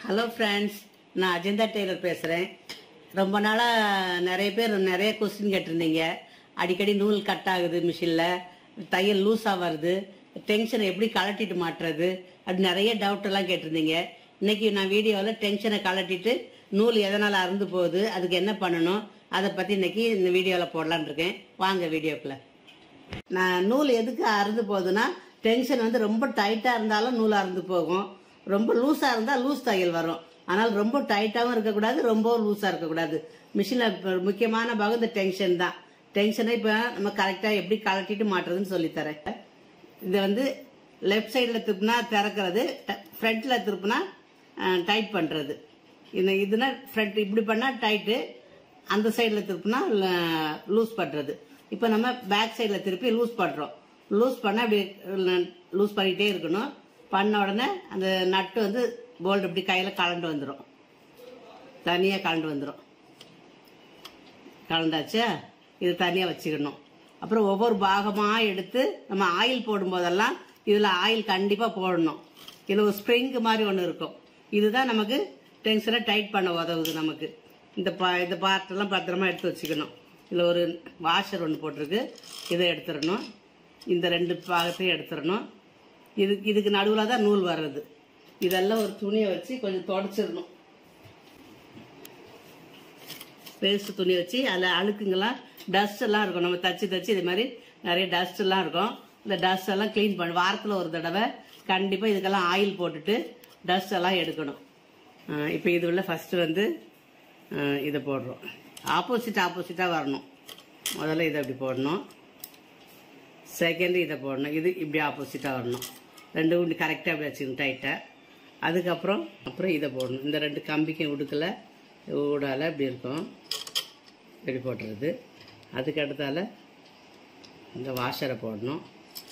hello friends நான் Ajanta Taylor பேசுகிறேன் ரொம்ப நாளாக நிறைய பேர் நிறைய கொஸ்டின் கேட்டிருந்தீங்க அடிக்கடி நூல் கட் ஆகுது மிஷினில் தையல் லூஸாக வருது டென்ஷனை எப்படி கலட்டிட்டு மாட்டுறது அப்படி நிறைய டவுட் எல்லாம் கேட்டிருந்தீங்க இன்னைக்கு நான் வீடியோவில் டென்ஷனை கலட்டிட்டு நூல் எதனால் அறுந்து போகுது அதுக்கு என்ன பண்ணணும் அதை பற்றி இன்னைக்கு இந்த வீடியோவில் போடலான்னு இருக்கேன் வாங்க வீடியோக்குள்ள நான் நூல் எதுக்கு அறுந்து போகுதுன்னா டென்ஷன் வந்து ரொம்ப டைட்டாக இருந்தாலும் நூல் அறுந்து போகும் ரொம்ப லூஸாக இருந்தால் லூஸ் தையல் வரும் ஆனால் ரொம்ப டைட்டாகவும் இருக்கக்கூடாது ரொம்ப லூஸாக இருக்கக்கூடாது மிஷினில் முக்கியமான பாகம் இந்த டென்ஷன் தான் டென்ஷனை இப்போ நம்ம கரெக்டாக எப்படி கலட்டிட்டு மாட்டுறதுன்னு சொல்லித்தரேன் இதை வந்து லெஃப்ட் சைடில் திருப்பினா திறக்கிறது ஃப்ரண்ட்டில் திருப்பினா டைட் பண்ணுறது இது இதுனா ஃப்ரண்ட் இப்படி பண்ணால் டைட்டு அந்த சைடில் திருப்பினா லூஸ் பண்ணுறது இப்போ நம்ம பேக் சைடில் திருப்பி லூஸ் பண்ணுறோம் லூஸ் பண்ணால் இப்படி லூஸ் பண்ணிகிட்டே இருக்கணும் பண்ண உடனே அந்த நட்டு வந்து போல்டு இப்படி கையில் கலண்டு வந்துடும் தனியாக கலண்டு வந்துடும் கலண்டாச்சா இது தனியாக வச்சுக்கணும் அப்புறம் ஒவ்வொரு பாகமாக எடுத்து நம்ம ஆயில் போடும்போதெல்லாம் இதில் ஆயில் கண்டிப்பாக போடணும் இதில் ஒரு ஸ்ப்ரிங் மாதிரி ஒன்று இருக்கும் இதுதான் நமக்கு டென்ஷனை டைட் பண்ண உதவுது நமக்கு இந்த பா இந்த பார்ட்டெல்லாம் பத்திரமா எடுத்து வச்சுக்கணும் இதில் ஒரு வாஷர் ஒன்று போட்டிருக்கு இதை எடுத்துடணும் இந்த ரெண்டு பாகத்தையும் எடுத்துடணும் இது இதுக்கு நடுவில் தான் நூல் வர்றது இதெல்லாம் ஒரு துணியை வச்சு கொஞ்சம் தொடச்சிடணும் பேஸ்ட் துணி வச்சு அதில் அழுக்குங்கெல்லாம் டஸ்ட் எல்லாம் இருக்கும் நம்ம தச்சு தச்சு இது மாதிரி நிறைய டஸ்ட் எல்லாம் இருக்கும் இந்த டஸ்ட் எல்லாம் க்ளீன் பண்ணி வாரத்தில் ஒரு தடவை கண்டிப்பாக இதுக்கெல்லாம் ஆயில் போட்டுட்டு டஸ்ட் எல்லாம் எடுக்கணும் இப்போ இது உள்ள ஃபஸ்ட்டு வந்து அஹ், இதை போடுறோம் ஆப்போசிட் ஆப்போசிட்டாக வரணும் முதல்ல இதை அப்படி போடணும் செகண்ட் இதை போடணும் இது இப்படி ஆப்போசிட்டாக வரணும் ரெண்டு இப்படி கரெக்டாக அப்படி வச்சுக்கணும் டைட்டாக அதுக்கப்புறம் அப்புறம் இதை போடணும் இந்த ரெண்டு கம்பிக்கும் உடுக்கல ஊடால இப்படி இருக்கும் இப்படி போட்டுறது அதுக்கு அடுத்தால இந்த வாஷரை போடணும்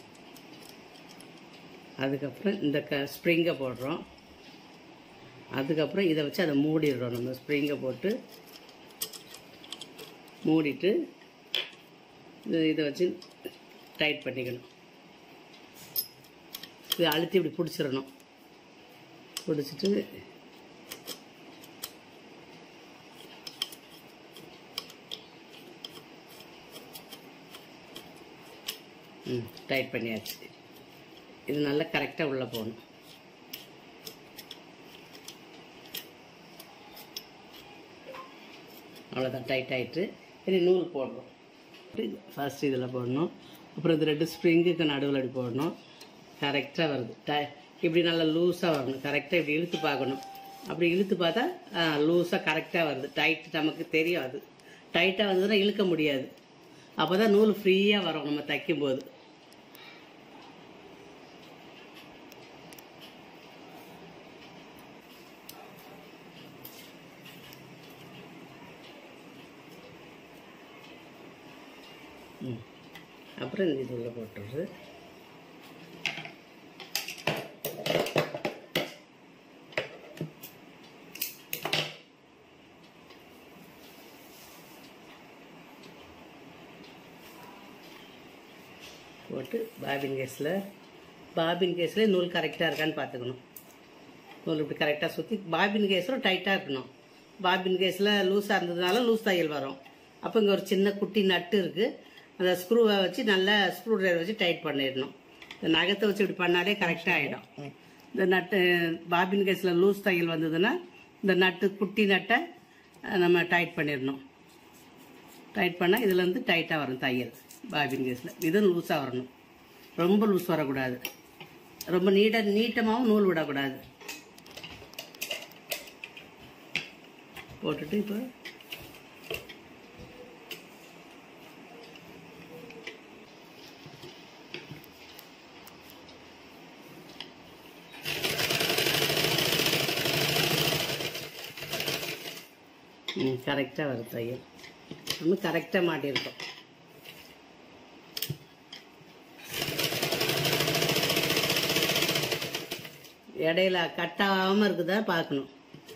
அதுக்கப்புறம் இந்த க ஸ்ப்ரிங்கை போடுறோம் அதுக்கப்புறம் இதை வச்சு அதை மூடிடுறோம் நம்ம ஸ்ப்ரிங்கை போட்டு மூடிட்டு இது இதை வச்சு டைட் பண்ணிக்கணும் இது அழுத்தி இப்படி பிடிச்சிடணும் பிடிச்சிட்டு ம் டைட் பண்ணியாச்சு இது நல்லா கரெக்டாக உள்ளே போகணும் அவ்வளோதான் டைட் ஆயிட்டு இனி நூல் போடுறோம் ஃபர்ஸ்ட் இதில் போடணும் அப்புறம் இது ரெண்டு ஸ்ப்ரிங்குக்கு நடுவில் இப்படி போடணும் கரெக்டாக வருது டை இப்படி நல்லா லூஸாக வரணும் கரெக்டாக இப்படி இழுத்து பார்க்கணும் அப்படி இழுத்து பார்த்தா லூஸாக கரெக்டாக வருது டைட் நமக்கு தெரியும் அது டைட்டாக வந்ததுன்னா இழுக்க முடியாது அப்போ தான் நூல் ஃப்ரீயாக வரும் நம்ம தைக்கும்போது ம் அப்புறம் இந்த இது உள்ள போட்டுறது போட்டு பாபின் கேஸில் பாபின் கேஸில் நூல் கரெக்டாக இருக்கான்னு பார்த்துக்கணும் நூல் இப்படி கரெக்டாக சுற்றி பாபின் கேஸில் டைட்டாக இருக்கணும் பாபின் கேஸில் லூஸாக இருந்ததுனால லூஸ் தையல் வரும் அப்போ இங்கே ஒரு சின்ன குட்டி நட்டு இருக்குது அந்த ஸ்க்ரூவை வச்சு நல்லா ஸ்க்ரூ ட்ரைவர் வச்சு டைட் பண்ணிடணும் இந்த நகத்தை வச்சு இப்படி பண்ணாலே கரெக்டாக ஆகிடும் இந்த நட்டு பாபின் கேஸில் லூஸ் தையல் வந்ததுன்னா இந்த நட்டு குட்டி நட்டை அஹ், நம்ம டைட் பண்ணிடணும் டைட் பண்ணால் இதுல இருந்து டைட்டாக வரும் தையல் பாபின் கேஸில் இதுவும் லூஸாக வரணும் ரொம்ப லூஸ் வரக்கூடாது ரொம்ப நீட்ட நீட்டமாகவும் நூல் விடக்கூடாது போட்டுட்டு இப்போ ம் கரெக்டாக வரும் தையல் நம்ம கரெக்டாக மாட்டியிருக்கோம் இடையில கட்டாமல் இருக்குதா பார்க்கணும்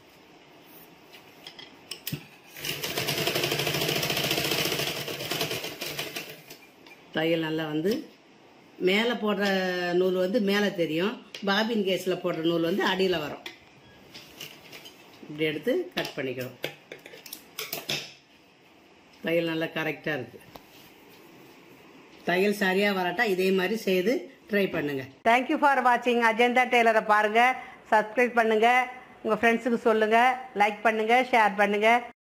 தையல் நல்லா வந்து மேலே போடுற நூல் வந்து மேலே தெரியும் பாபின் கேஸில் போடுற நூல் வந்து அடியில் வரும் இப்படி எடுத்து கட் பண்ணிக்கணும் தையல் நல்லா கரெக்டாக இருக்குது தையல் சரியாக வரட்டா இதே மாதிரி செய்து ட்ரை பண்ணுங்க தேங்க்யூ ஃபார் வாட்சிங் அஜந்தா டெய்லரை பாருங்கள் சப்ஸ்கிரைப் பண்ணுங்கள் உங்கள் ஃப்ரெண்ட்ஸுக்கு சொல்லுங்கள் லைக் பண்ணுங்கள் ஷேர் பண்ணுங்கள்